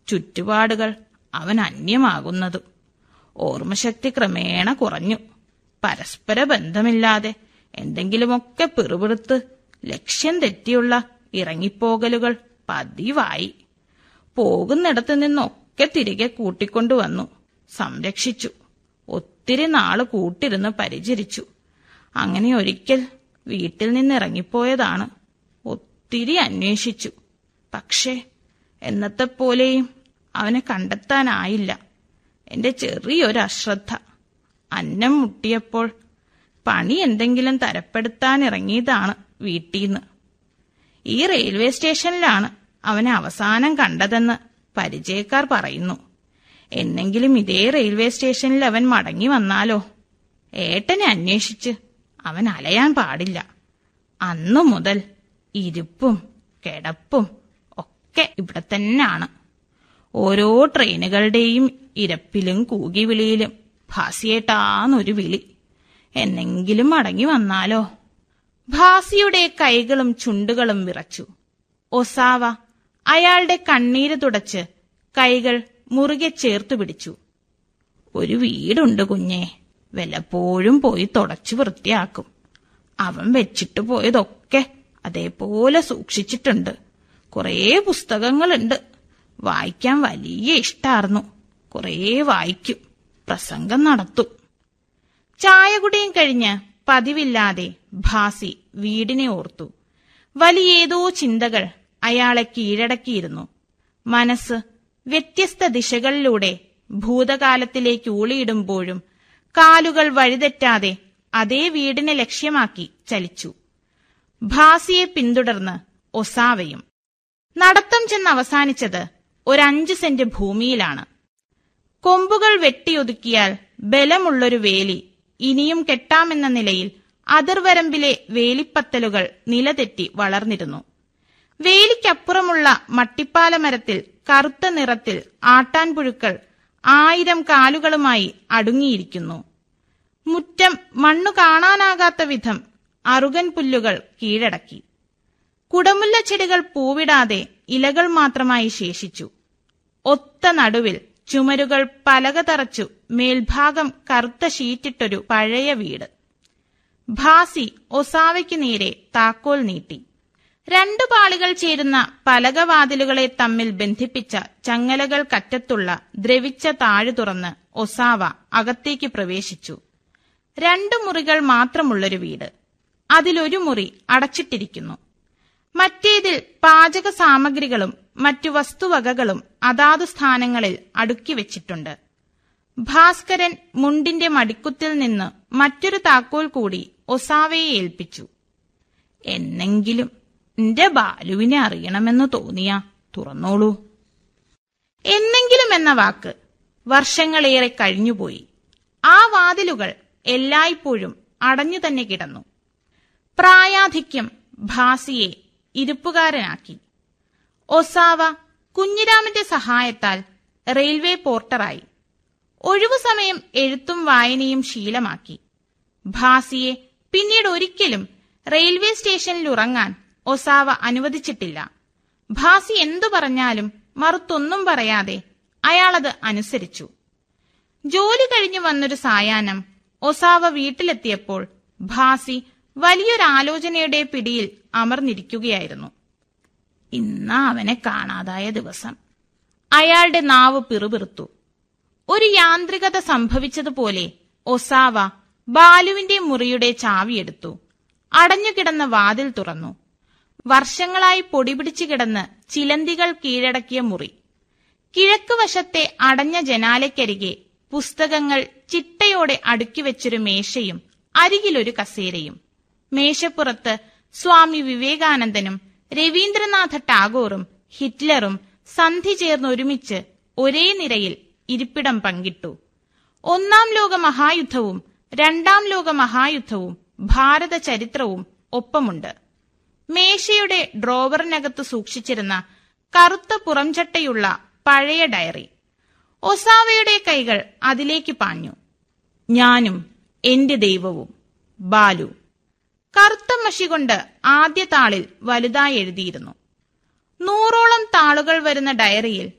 ചുറ്റുപാടുകൾ അവൻ അന്യമാകുന്നതും ഓർമ്മശക്തി ക്രമേണ കുറഞ്ഞു പരസ്പര ബന്ധമില്ലാതെ എന്തെങ്കിലുമൊക്കെ പിറുപിറുത്ത് ലക്ഷ്യം തെറ്റിയുള്ള ഇറങ്ങിപ്പോകലുകൾ പതിവായി പോകുന്നിടത്തു നിന്നൊക്കെ തിരികെ കൂട്ടിക്കൊണ്ടുവന്നു സംരക്ഷിച്ചു ഒത്തിരി നാള് കൂട്ടിരുന്ന് പരിചരിച്ചു അങ്ങനെ ഒരിക്കൽ വീട്ടിൽ നിന്ന് ഇറങ്ങിപ്പോയതാണ് ഒത്തിരി അന്വേഷിച്ചു പക്ഷേ എന്നത്തെപ്പോലെയും അവനെ കണ്ടെത്താനായില്ല എന്റെ ചെറിയൊരു അശ്രദ്ധ അന്നം മുട്ടിയപ്പോൾ പണി എന്തെങ്കിലും തരപ്പെടുത്താൻ ഇറങ്ങിയതാണ് വീട്ടീന്ന് ഈ റെയിൽവേ സ്റ്റേഷനിലാണ് അവനെ അവസാനം കണ്ടതെന്ന് പരിചയക്കാർ പറയുന്നു എന്നെങ്കിലും ഇതേ റെയിൽവേ സ്റ്റേഷനിൽ അവൻ മടങ്ങി വന്നാലോ ഏട്ടനെ അന്വേഷിച്ച് അവൻ അലയാൻ പാടില്ല അന്നു മുതൽ ഇരിപ്പും കിടപ്പും ഒക്കെ ഇവിടെ തന്നെയാണ് ഓരോ ട്രെയിനുകളുടെയും ഇരപ്പിലും കൂകിവിളിയിലും ഭാസിയേട്ടാന്നൊരു വിളി എന്നെങ്കിലും മടങ്ങി വന്നാലോ ഭാസിയുടെ കൈകളും ചുണ്ടുകളും വിറച്ചു ഒസാവ അയാളുടെ കണ്ണീര് തുടച്ച് കൈകൾ മുറുകെ ചേർത്തു പിടിച്ചു ഒരു വീടുണ്ട് കുഞ്ഞെ വല്ലപ്പോഴും പോയി തുടച്ചു വൃത്തിയാക്കും അവൻ വെച്ചിട്ട് പോയതൊക്കെ അതേപോലെ സൂക്ഷിച്ചിട്ടുണ്ട് കുറേ പുസ്തകങ്ങളുണ്ട് വായിക്കാൻ വലിയ ഇഷ്ടാർന്നു കുറേ വായിക്കും പ്രസംഗം നടത്തും ചായ കുടിയും കഴിഞ്ഞ് പതിവില്ലാതെ ഭാസി വീടിനെ ഓർത്തു വലിയേതോ ചിന്തകൾ അയാളെ കീഴടക്കിയിരുന്നു മനസ്സ് വ്യത്യസ്ത ദിശകളിലൂടെ ഭൂതകാലത്തിലേക്ക് ഊളിയിടുമ്പോഴും കാലുകൾ വഴിതെറ്റാതെ അതേ വീടിനെ ലക്ഷ്യമാക്കി ചലിച്ചു ഭാസിയെ പിന്തുടർന്ന് ഒസാവയും നടത്തം ചെന്ന് അവസാനിച്ചത് ഒരഞ്ച് സെന്റ് ഭൂമിയിലാണ് കൊമ്പുകൾ വെട്ടിയൊതുക്കിയാൽ ബലമുള്ളൊരു വേലി ഇനിയും കെട്ടാമെന്ന നിലയിൽ അതിർവരമ്പിലെ വേലിപ്പത്തലുകൾ നിലതെറ്റി വളർന്നിരുന്നു വേലിക്കപ്പുറമുള്ള മട്ടിപ്പാല മരത്തിൽ കറുത്ത നിറത്തിൽ ആട്ടാൻപുഴുക്കൾ ആയിരം കാലുകളുമായി അടുങ്ങിയിരിക്കുന്നു മുറ്റം മണ്ണു കാണാനാകാത്ത വിധം അറുകൻ പുല്ലുകൾ കീഴടക്കി കുടമുല്ല ചെടികൾ പൂവിടാതെ ഇലകൾ മാത്രമായി ശേഷിച്ചു ഒത്ത നടുവിൽ ചുമരുകൾ പലക തറച്ചു മേൽഭാഗം കറുത്ത ഷീറ്റിട്ടൊരു പഴയ വീട് ഭാസി ഒസാവയ്ക്ക് നേരെ താക്കോൽ നീട്ടി രണ്ടു പാളികൾ ചേരുന്ന പലകവാതിലുകളെ തമ്മിൽ ബന്ധിപ്പിച്ച ചങ്ങലകൾ കറ്റത്തുള്ള ദ്രവിച്ച താഴു തുറന്ന് ഒസാവ അകത്തേക്ക് പ്രവേശിച്ചു രണ്ടു മുറികൾ മാത്രമുള്ളൊരു വീട് അതിലൊരു മുറി അടച്ചിട്ടിരിക്കുന്നു മറ്റേതിൽ പാചക സാമഗ്രികളും മറ്റു വസ്തുവകകളും അതാതു സ്ഥാനങ്ങളിൽ അടുക്കി വെച്ചിട്ടുണ്ട് ഭാസ്കരൻ മുണ്ടിന്റെ മടിക്കുത്തിൽ നിന്ന് മറ്റൊരു താക്കോൽ കൂടി ഒസാവയെ ഏൽപ്പിച്ചു എന്നെങ്കിലും എന്റെ ബാലുവിനെ അറിയണമെന്ന് തോന്നിയാ തുറന്നോളൂ എന്നെങ്കിലും എന്ന വാക്ക് വർഷങ്ങളേറെ കഴിഞ്ഞുപോയി ആ വാതിലുകൾ എല്ലായ്പ്പോഴും അടഞ്ഞു തന്നെ കിടന്നു പ്രായാധിക്യം ഭാസിയെ ഇരിപ്പുകാരനാക്കി ഒസാവ കുഞ്ഞിരാമന്റെ സഹായത്താൽ റെയിൽവേ പോർട്ടറായി ഒഴിവു സമയം എഴുത്തും വായനയും ശീലമാക്കി ഭാസിയെ പിന്നീട് ഒരിക്കലും റെയിൽവേ സ്റ്റേഷനിൽ ഉറങ്ങാൻ ഒസാവ അനുവദിച്ചിട്ടില്ല ഭാസി എന്തു പറഞ്ഞാലും മറുത്തൊന്നും പറയാതെ അയാളത് അനുസരിച്ചു ജോലി കഴിഞ്ഞു വന്നൊരു സായാഹ്നം ഒസാവ വീട്ടിലെത്തിയപ്പോൾ ഭാസി വലിയൊരാലോചനയുടെ പിടിയിൽ അമർന്നിരിക്കുകയായിരുന്നു ഇന്നാ അവനെ കാണാതായ ദിവസം അയാളുടെ നാവ് പിറുപിറുത്തു ഒരു യാന്ത്രികത സംഭവിച്ചതുപോലെ ഒസാവ ബാലുവിന്റെ മുറിയുടെ ചാവിയെടുത്തു അടഞ്ഞുകിടന്ന വാതിൽ തുറന്നു വർഷങ്ങളായി പൊടിപിടിച്ചു കിടന്ന് ചിലന്തികൾ കീഴടക്കിയ മുറി കിഴക്കുവശത്തെ അടഞ്ഞ ജനാലയ്ക്കരികെ പുസ്തകങ്ങൾ ചിട്ടയോടെ അടുക്കി വെച്ചൊരു മേശയും അരികിലൊരു കസേരയും മേശപ്പുറത്ത് സ്വാമി വിവേകാനന്ദനും രവീന്ദ്രനാഥ ടാഗോറും ഹിറ്റ്ലറും സന്ധി ചേർന്നൊരുമിച്ച് ഒരേ നിരയിൽ ഇരിപ്പിടം പങ്കിട്ടു ഒന്നാം ലോക മഹായുദ്ധവും രണ്ടാം ലോക മഹായുദ്ധവും ഭാരത ചരിത്രവും ഒപ്പമുണ്ട് മേശയുടെ ഡ്രോവറിനകത്ത് സൂക്ഷിച്ചിരുന്ന കറുത്ത പുറംചട്ടയുള്ള പഴയ ഡയറി ഒസാവയുടെ കൈകൾ അതിലേക്ക് പാഞ്ഞു ഞാനും എന്റെ ദൈവവും ബാലു കറുത്ത മഷി കൊണ്ട് ആദ്യ താളിൽ വലുതായി എഴുതിയിരുന്നു നൂറോളം താളുകൾ വരുന്ന ഡയറിയിൽ